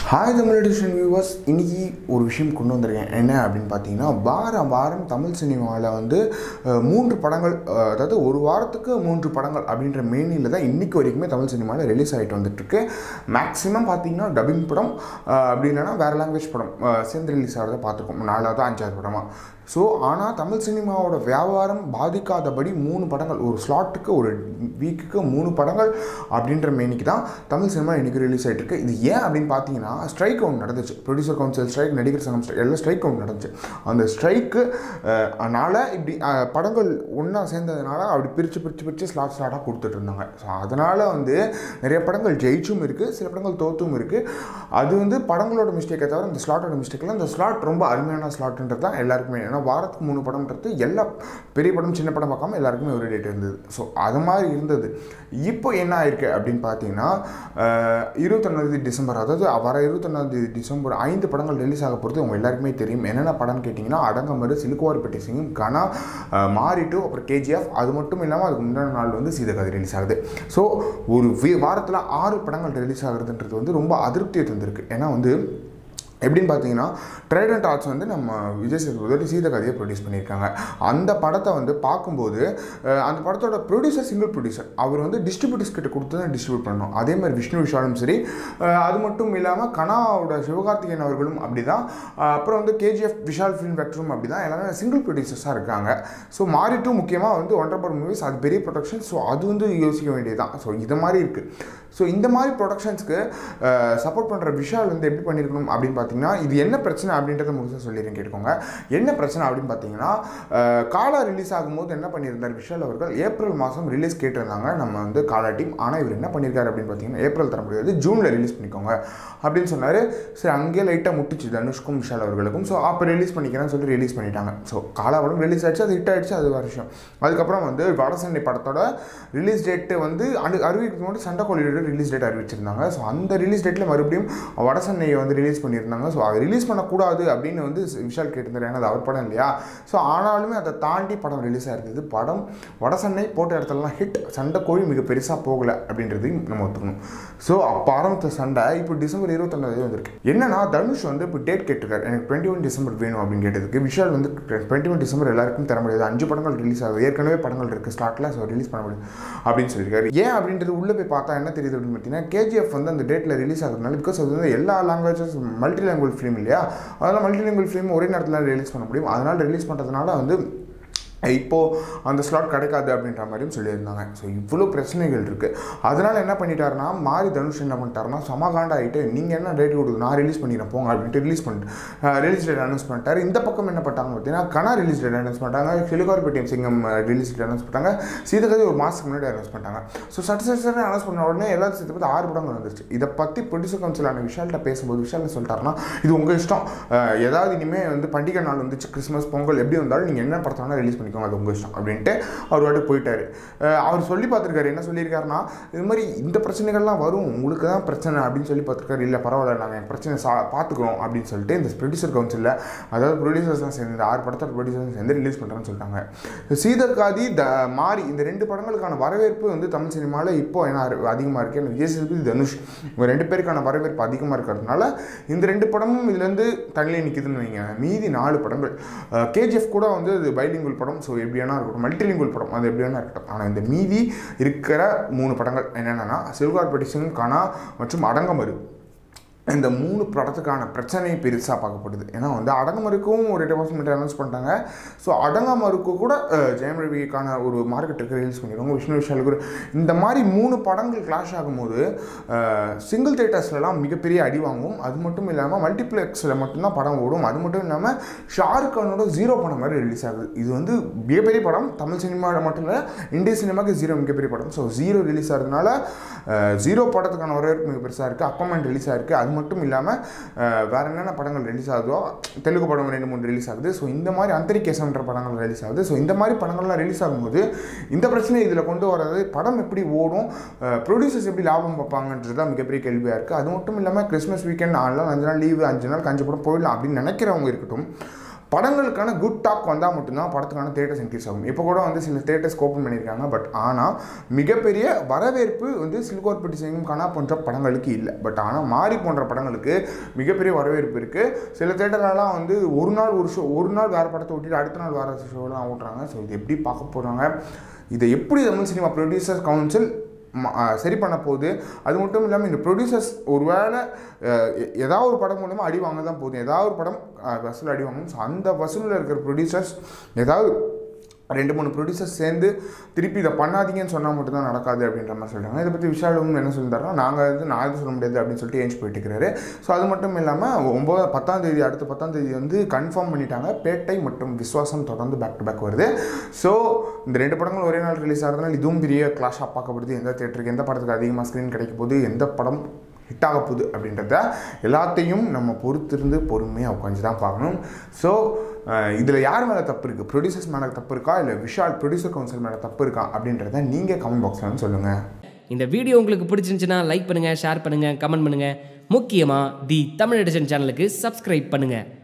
hi Tamil டிஷன் viewers இன்னைக்கு ஒரு விஷயம் கொண்டு வந்திருக்கேன் என்ன அப்படின்னு பார்த்தீங்கன்னா வாரம் வாரம் தமிழ் சினிமாவில் வந்து அஹ், மூன்று படங்கள் அஹ், அதாவது ஒரு வாரத்துக்கு மூன்று படங்கள் அப்படின்ற மேனியில் தான் இன்னைக்கு வரைக்குமே தமிழ் சினிமாவில் ரிலீஸ் ஆகிட்டு வந்துட்டுருக்கு மேக்ஸிமம் பார்த்தீங்கன்னா டப்பிங் படம் அஹ், அப்படி இல்லைன்னா வேறு லாங்குவேஜ் படம் அஹ், சேர்ந்து ரிலீஸ் ஆகிறத பார்த்துருக்கோம் நாலாவது அஞ்சாவது படமாக ஸோ ஆனால் தமிழ் சினிமாவோட வியாபாரம் பாதிக்காதபடி மூணு படங்கள் ஒரு ஸ்லாட்டுக்கு ஒரு வீக்குக்கு மூணு படங்கள் அப்படின்ற மேனிக்கு தான் தமிழ் சினிமா இன்றைக்கி ரிலீஸ் ஆகிட்டு இருக்கு இது ஏன் அப்படின்னு பார்த்தீங்கன்னா ஸ்ட்ரைக் ஒன்று நடந்துச்சு ப்ரொடியூசர் கவுன்சில் ஸ்ட்ரைக் நடிகர் சங்கம் ஸ்ட்ரைக் எல்லாம் ஸ்ட்ரைக் ஒன்று நடந்துச்சு அந்த ஸ்ட்ரைக்கு அதனால் இப்படி அஹ், படங்கள் ஒன்றா சேர்ந்ததுனால அப்படி பிரித்து பிரித்து பிரித்து ஸ்லாட் ஸ்லாட்டாக கொடுத்துட்டு இருந்தாங்க ஸோ அதனால் வந்து நிறைய படங்கள் ஜெயிச்சும் இருக்குது சில படங்கள் தோத்தும் இருக்குது அது வந்து படங்களோட மிஸ்டேக்கை தவிர இந்த ஸ்லாட்டோட மிஸ்டேக்கில் இந்த ஸ்லாட் ரொம்ப அருமையான ஸ்லாட்ன்றது தான் எல்லாருக்குமே ஏன்னா வாரத்துக்கு மூணு படம்ன்றது எல்லா பெரிய படம் சின்ன படம் பார்க்காம எல்லாருக்குமே ஒரு டேட் இருந்தது ஸோ அது மாதிரி இருந்தது இப்போ என்ன ஆயிருக்கு அப்படின்னு பார்த்தீங்கன்னா இருபத்தொன்னாந்தேதி டிசம்பர் அதாவது வர இருபத்தொன்னாந்தேதி டிசம்பர் ஐந்து படங்கள் ரிலீஸ் ஆக போகிறது உங்கள் எல்லாருக்குமே தெரியும் என்னென்ன படம்னு கேட்டிங்கன்னா அடங்கமரு சிலுக்குவார்பேட்டை சிங்கம் கனா அஹ், மாரிட்டு அப்புறம் கேஜிஎஃப் அது மட்டும் இல்லாமல் அதுக்கு முன்னாடி நாள் வந்து சீதகதை ரிலீஸ் ஆகுது ஸோ ஒரு வி- வாரத்தில் ஆறு படங்கள் ரிலீஸ் ஆகுறதுன்றது வந்து ரொம்ப அதிருப்தியை தந்திருக்கு ஏன்னா வந்து எப்படின்னு பார்த்தீங்கன்னா ட்ரைடன்ட் ஆர்ட்ஸ் வந்து நம்ம விஜய் சேதுபதி சீதகதையை ப்ரொடியூஸ் பண்ணியிருக்காங்க அந்த படத்தை வந்து பார்க்கும்போது அஹ், அந்த படத்தோட ப்ரொடியூசர் சிங்கிள் ப்ரொடியூசர் அவர் வந்து டிஸ்ட்ரிபியூட்டர்ஸ் கிட்ட கொடுத்து தான் டிஸ்ட்ரிபியூட் பண்ணணும் அதே மாதிரி விஷ்ணு விஷாலும் சரி அஹ், அது மட்டும் இல்லாமல் கனாவோட சிவகார்த்திகேயன் அவர்களும் அப்படி தான் அப்புறம் வந்து கேஜிஎஃப் விஷால் ஃபிலிம் ஃபேக்டரும் அப்படி தான் எல்லாமே சிங்கிள் ப்ரொடியூசர்ஸாக இருக்காங்க ஸோ மாறிட்டும் முக்கியமாக வந்து ஒன்றரை பர் மூவிஸ் அது பெரிய ப்ரொடக்ஷன் ஸோ அது வந்து யோசிக்க வேண்டியதுதான் ஸோ இது மாதிரி இருக்குது ஸோ இந்த மாதிரி ப்ரொடக்ஷன்ஸ்க்கு சப்போர்ட் பண்ணுற விஷால் வந்து எப்படி பண்ணியிருக்கணும் அப்படின்னு பார்த்தீங்கன்னா இது என்ன பிரச்சனை அப்படின்றத முழுசாக சொல்லிடுறேன் கேட்டுக்கோங்க என்ன பிரச்சனை அப்படின்னு பார்த்தீங்கன்னா அஹ், காலா ரிலீஸ் ஆகும்போது என்ன பண்ணியிருந்தார் விஷால் அவர்கள் ஏப்ரல் மாதம் ரிலீஸ் கேட்டிருந்தாங்க நம்ம வந்து காலா டீம் ஆனால் இவர் என்ன பண்ணியிருக்காரு அப்படின்னு பார்த்தீங்கன்னா ஏப்ரல் தர முடியாது ஜூனில் ரிலீஸ் பண்ணிக்கோங்க அப்படின்னு சொன்னார் சரி அங்கேயே லைட்டாக முட்டுச்சு தனுஷ்கும் விஷால் அவர்களுக்கும் ஸோ அப்போ ரிலீஸ் பண்ணிக்கிறேன்னு சொல்லி ரிலீஸ் பண்ணிட்டாங்க ஸோ காலா படம் ரிலீஸ் ஆச்சு அது ஹிட் ஆயிடுச்சு அது ஒரு விஷயம் அதுக்கப்புறம் வந்து வடசண்டை படத்தோட ரிலீஸ் டேட்டு வந்து அடு அறிவிக்கிறது மட்டும் சண்டை கோழியோட ரிலீஸ் டேட் அறிவிச்சிருந்தாங்க ஸோ அந்த ரிலீஸ் டேட்டில் மறுபடியும் வடசென்னையை வந்து ரிலீஸ் பண்ணியிருந்தாங்க ஸோ அதை ரிலீஸ் பண்ணக்கூடாது அப்படின்னு வந்து விஷால் கேட்டிருந்தார் ஏன்னா அது அவர் படம் இல்லையா ஸோ ஆனாலுமே அதை தாண்டி படம் ரிலீஸ் ஆயிருந்தது படம் வடசென்னை போட்ட இடத்துலலாம் ஹிட் சண்டை கோழி மிக பெருசாக போகலை அப்படின்றதையும் நம்ம ஒத்துக்கணும் ஸோ அப்போ ஆரம்பித்த சண்டை இப்போ டிசம்பர் இருபத்தொன்னாவது வந்திருக்கு என்னன்னா தனுஷ் வந்து இப்போ டேட் கேட்டிருக்காரு எனக்கு டுவெண்ட்டி ஒன் டிசம்பர் வேணும் அப்படின்னு கேட்டதுக்கு விஷால் வந்து டுவெண்ட்டி ஒன் டிசம்பர் எல்லாருக்கும் தர முடியாது அஞ்சு படங்கள் ரிலீஸ் ஆகுது ஏற்கனவே படங்கள் இருக்குது ஸ்லாட்டில் ஸோ ரிலீஸ் பண்ண முடியும் அப்படின்னு சொல்லியிருக்காரு ஏன் அப்படின்றது உள்ளே போய் பார்த்தா என்ன தெரியுது அப்படின்னு பார்த்தீங்கன்னா கேஜிஎஃப் வந்து அந்த டேட்டில் ரிலீஸ் ஆகுறதுனால பிகாஸ் அது வந்து எல்லா லாங்குவேஜஸ் மல்டி லாங்குவேஜ் ஃபிலிம் இல்லையா அதனால் மல்டி லாங்குவேஜ் ஃபிலிம் ஒரே நேரத்தில் ரிலீஸ் பண்ண முடியும் அதனால் ரிலீஸ் பண்ணுறதுனால வந்து இப்போது அந்த ஸ்லாட் கிடைக்காது அப்படின்ற மாதிரியும் சொல்லியிருந்தாங்க ஸோ இவ்வளோ பிரச்சனைகள் இருக்குது அதனால் என்ன பண்ணிட்டாருன்னா மாறி தனுஷ் என்ன பண்ணிட்டாருன்னா சமகாண்ட ஆகிட்டு நீங்கள் என்ன டேட் கொடுக்குது நான் ரிலீஸ் பண்ணிக்கிறேன் போங்க அப்படின்ட்டு ரிலீஸ் பண்ணிட்டு ரிலீஸ் டேட் அனௌன்ஸ் பண்ணிட்டாரு இந்த பக்கம் என்ன பண்ணிட்டாங்க பார்த்தீங்கன்னா கனா ரிலீஸ் டேட் அனௌன்ஸ் பண்ணிட்டாங்க சிலுகார்பேட்டியம் சிங்கம் ரிலீஸ் டேட் அனௌன்ஸ் பண்ணிட்டாங்க சீதகதி ஒரு மாதத்துக்கு முன்னாடி அனௌன்ஸ் பண்ணிட்டாங்க ஸோ சட்ட சட்ட அனௌன்ஸ் பண்ண உடனே எல்லாரும் சேர்த்து பார்த்து ஆறு படங்கள் வந்துருச்சு இதை பற்றி ப்ரொடியூசர் கவுன்சிலான விஷால்கிட்ட பேசும்போது விஷால் என்ன சொல்லிட்டாருன்னா இது உங்கள் இஷ்டம் அஹ், ஏதாவது இனிமேல் வந்து பண்டிகை நாள் வந்துச்சு கிறிஸ்மஸ் பொங்கல் எப்படி வந்தாலும் நீங்கள் என்ன படத்தை வேணால் ரிலீஸ் பண்ணிக்கோங்க அது உங்கள் இஷ்டம் அப்படின்ட்டு அவர் வாட்டி போயிட்டாரு அஹ், அவர் சொல்லி பார்த்துருக்காரு என்ன சொல்லியிருக்காருன்னா இது மாதிரி இந்த பிரச்சனைகள்லாம் வரும் உங்களுக்கு தான் பிரச்சனை அப்படின்னு சொல்லி பார்த்துருக்காரு இல்லை பரவாயில்ல நாங்கள் என் பிரச்சனை சா பார்த்துக்குறோம் அப்படின்னு சொல்லிட்டு இந்த ப்ரொடியூசர் கவுன்சிலில் அதாவது ப்ரொடியூசர்ஸ்லாம் சேர்ந்து இந்த ஆறு படத்தோட ப்ரொடியூசர்ஸ் சேர்ந்து ரிலீஸ் பண்ணுறேன்னு சொல்லிட்டாங்க சீதக்காதி த மாறி இந்த ரெண்டு படங்களுக்கான வரவேற்பு வந்து தமிழ் சினிமாவில் இப்போ என்ன அதிகமாக இருக்குது எனக்கு விஜய் சேதுபதி தனுஷ் இவங்க ரெண்டு பேருக்கான வரவேற்பு அதிகமாக இருக்கிறதுனால இந்த ரெண்டு படமும் இதுலேருந்து தனிலே நிற்கிதுன்னு வைங்க மீதி நாலு படங்கள் கேஜிஎஃப் கூட வந்து இது பைலிங்குவல் படம் ஸோ எப்படியானா இருக்கட்டும் மல்டிலிங்குவல் படம் அது எப்படியானா இருக்கட்டும் ஆனால் இந்த மீதி இருக்கிற மூணு படங்கள் என்னென்னா சில்கார்பட்டி சிங் கனா மற்றும் அடங்கமரு இந்த மூணு படத்துக்கான பிரச்சனை பெருசாக பார்க்கப்படுது ஏன்னா வந்து அடங்கமருக்கும் ஒரு டெபாசிட்மெண்ட் அனௌன்ஸ் பண்ணிட்டாங்க ஸோ அடங்கமருக்கு கூட அஹ், ஜெயம் ரவிக்கான ஒரு மார்க்கெட்டுக்கு ரிலீஸ் பண்ணிடுவாங்க விஷ்ணு விஷாலுக்கு ஒரு- இந்த மாதிரி மூணு படங்கள் கிளாஷ் ஆகும்போது சிங்கிள் தேட்டர்ஸ்லலாம் மிகப்பெரிய அடி வாங்கும் அது மட்டும் இல்லாமல் மல்டிப்ளெக்ஸில் மட்டும்தான் படம் ஓடும் அது மட்டும் இல்லாமல் ஷாருக் கானோட ஜீரோ படம் மாதிரி ரிலீஸ் ஆகுது இது வந்து மிகப்பெரிய படம் தமிழ் சினிமாவில் மட்டும் இல்லை இந்திய சினிமாவுக்கு ஜீரோ மிகப்பெரிய படம் ஸோ ஜீரோ ரிலீஸ் ஆகிறதுனால ஜீரோ படத்துக்கான வரவேற்பு மிக பெருசாக இருக்குது அக்கமெண்ட் ரிலீஸ் ஆயிருக்கு அது மட்டும் இல்லாமல் வேறு என்னென்ன படங்கள் ரிலீஸ் ஆகுதோ தெலுங்கு படம் ரெண்டு மூணு ரிலீஸ் ஆகுது ஸோ இந்த மாதிரி அந்தரிகேசம்ன்ற படங்கள் ரிலீஸ் ஆகுது ஸோ இந்த மாதிரி படங்கள்லாம் ரிலீஸ் ஆகும்போது இந்த பிரச்சனை இதில் கொண்டு வர்றது படம் எப்படி ஓடும் ப்ரொடியூசர்ஸ் எப்படி லாபம் பார்ப்பாங்கன்றது தான் மிகப்பெரிய கேள்வியாக இருக்குது அது மட்டும் இல்லாமல் கிறிஸ்மஸ் வீக்கெண்ட் நாலு நாள் அஞ்சு நாள் லீவு அஞ்சு நாள் கஞ்சி படம் போயிடலாம் அப்படின்னு நினைக்கிறவங்க இருக்கட்டும் படங்களுக்கான குட் டாக் வந்தால் மட்டும்தான் படத்துக்கான தேட்டர்ஸ் இன்க்ரீஸ் ஆகும் இப்போ கூட வந்து சில தேட்டர்ஸ் ஓப்பன் பண்ணியிருக்காங்க பட் ஆனால் மிகப்பெரிய வரவேற்பு வந்து சில்கோர்பட்டி சிங்கம் கனா போன்ற படங்களுக்கு இல்லை பட் ஆனால் மாறி போன்ற படங்களுக்கு மிகப்பெரிய வரவேற்பு இருக்குது சில தேட்டர்லாம் வந்து ஒரு நாள் ஒரு ஷோ ஒரு நாள் வேறு படத்தை விட்டுட்டு அடுத்த நாள் வேறு ஷோலாம் ஓட்டுறாங்க ஸோ இது எப்படி பார்க்க போகிறாங்க இதை எப்படி தமிழ் சினிமா ப்ரொடியூசர்ஸ் கவுன்சில் ம- ஆ, சரி பண்ண போகுது அது மட்டும் இல்லாமல் இந்த ப்ரொடியூசர்ஸ் ஒருவேளை அஹ், எ- ஏதாவது ஒரு படம் மூலமாக அடி வாங்க தான் போதும் ஏதாவது ஒரு படம் அஹ், வசூல் அடி வாங்கணும் ஸோ அந்த வசூலில் இருக்கிற ப்ரொடியூசர்ஸ் ஏதாவது ரெண்டு மூணு ப்ரொடியூசர்ஸ் சேர்ந்து திருப்பி இதை பண்ணாதீங்கன்னு சொன்னால் மட்டும்தான் நடக்காது அப்படின்ற மாதிரி சொல்கிறாங்க இதை பற்றி விஷாலும் என்ன சொல்லியிருந்தாருன்னா நாங்கள் வந்து நான் எதுவும் சொல்ல முடியாது அப்படின்னு சொல்லிட்டு ஏஞ்சி போயிட்டு இருக்கிறாரு ஸோ அது மட்டும் இல்லாமல் ஒம்பது பத்தாம் தேதி அடுத்த பத்தாம் தேதி வந்து கன்ஃபார்ம் பண்ணிட்டாங்க பேட்டை மற்றும் விஸ்வாசம் தொடர்ந்து பேக் டு பேக் வருது ஸோ இந்த ரெண்டு படங்களும் ஒரே நாள் ரிலீஸ் ஆகிறதுனால இதுவும் பெரிய கிளாஷாக பார்க்கப்படுது எந்த தேட்டருக்கு எந்த படத்துக்கு அதிகமாக ஸ்க்ரீன் கிடைக்க போகுது எந்த படம் ஹிட் ஆக போகுது அப்படின்றத எல்லாத்தையும் நம்ம பொறுத்திருந்து பொறுமையாக உட்காந்து தான் பார்க்கணும் ஸோ இதில் யார் மேலே தப்பு இருக்குது ப்ரொடியூசர்ஸ் மேலே தப்பு இருக்கா இல்லை விஷால் ப்ரொடியூசர் கவுன்சில் மேலே தப்பு இருக்கா அப்படின்றத நீங்கள் கமெண்ட் பாக்ஸில் வந்து சொல்லுங்கள் இந்த வீடியோ உங்களுக்கு பிடிச்சிருந்துச்சுன்னா லைக் பண்ணுங்கள் ஷேர் பண்ணுங்கள் கமெண்ட் பண்ணுங்கள் முக்கியமாக தி தமிழ் எடிஷன் சேனலுக்கு சப்ஸ்கிரைப் பண்ணுங்கள்